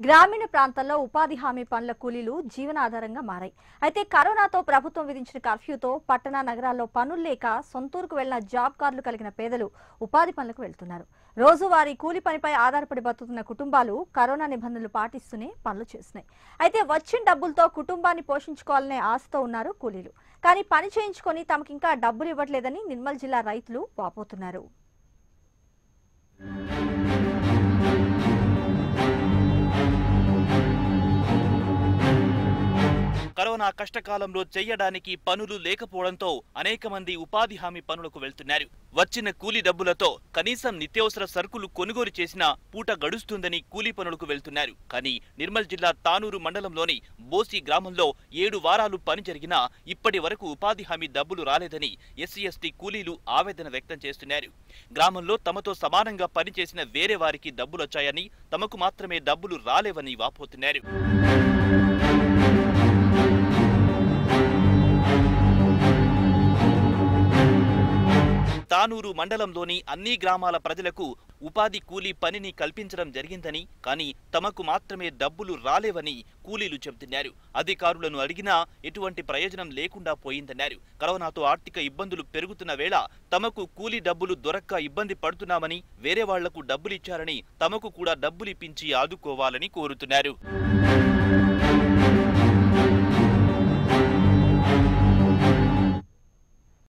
గ్రామీణ ప్రాంతాల్లో ఉపాధి హామీ పనుల కూలీలు జీవనాధారంగా మారాయి అయితే కరోనాతో ప్రభుత్వం విధించిన కర్ఫ్యూతో పట్టణ నగరాల్లో పనులు లేక సొంతూరుకు వెళ్లిన జాబ్ కార్డులు కలిగిన పేదలు ఉపాధి పనులకు వెళ్తున్నారు రోజువారీ కూలి పనిపై ఆధారపడి బతుకుతున్న కుటుంబాలు కరోనా నిబంధనలు పాటిస్తూనే పనులు చేస్తున్నాయి అయితే వచ్చిన డబ్బులతో కుటుంబాన్ని పోషించుకోవాలనే ఆశతో ఉన్నారు కూలీలు కానీ పని చేయించుకొని తమకింకా డబ్బులు ఇవ్వట్లేదని నిర్మల్ జిల్లా రైతులు వాపోతున్నారు కరోనా కష్టకాలంలో చెయ్యడానికి పనులు లేకపోవడంతో అనేక మంది ఉపాధి హామీ పనులకు వెళ్తున్నారు వచ్చిన కూలీ డబ్బులతో కనీసం నిత్యావసర సరుకులు కొనుగోలు చేసినా పూట గడుస్తుందని కూలీ పనులకు వెళ్తున్నారు కానీ నిర్మల్ జిల్లా తానూరు మండలంలోని బోసి గ్రామంలో ఏడు వారాలు పని జరిగినా ఇప్పటి వరకు ఉపాధి హామీ డబ్బులు రాలేదని ఎస్సీ ఎస్టీ కూలీలు ఆవేదన వ్యక్తం చేస్తున్నారు గ్రామంలో తమతో సమానంగా పనిచేసిన వేరే వారికి డబ్బులొచ్చాయని తమకు మాత్రమే డబ్బులు రాలేవని వాపోతున్నారు తానూరు మండలంలోని అన్ని గ్రామాల ప్రజలకు ఉపాధి కూలీ పనిని కల్పించడం జరిగిందని కానీ తమకు మాత్రమే డబ్బులు రాలేవని కూలీలు చెబుతున్నారు అధికారులను అడిగినా ఎటువంటి ప్రయోజనం లేకుండా పోయిందన్నారు కరోనాతో ఆర్థిక ఇబ్బందులు పెరుగుతున్న వేళ తమకు కూలీ డబ్బులు దొరక్క ఇబ్బంది పడుతున్నామని వేరే వాళ్లకు డబ్బులిచ్చారని తమకు కూడా డబ్బులిప్పించి ఆదుకోవాలని కోరుతున్నారు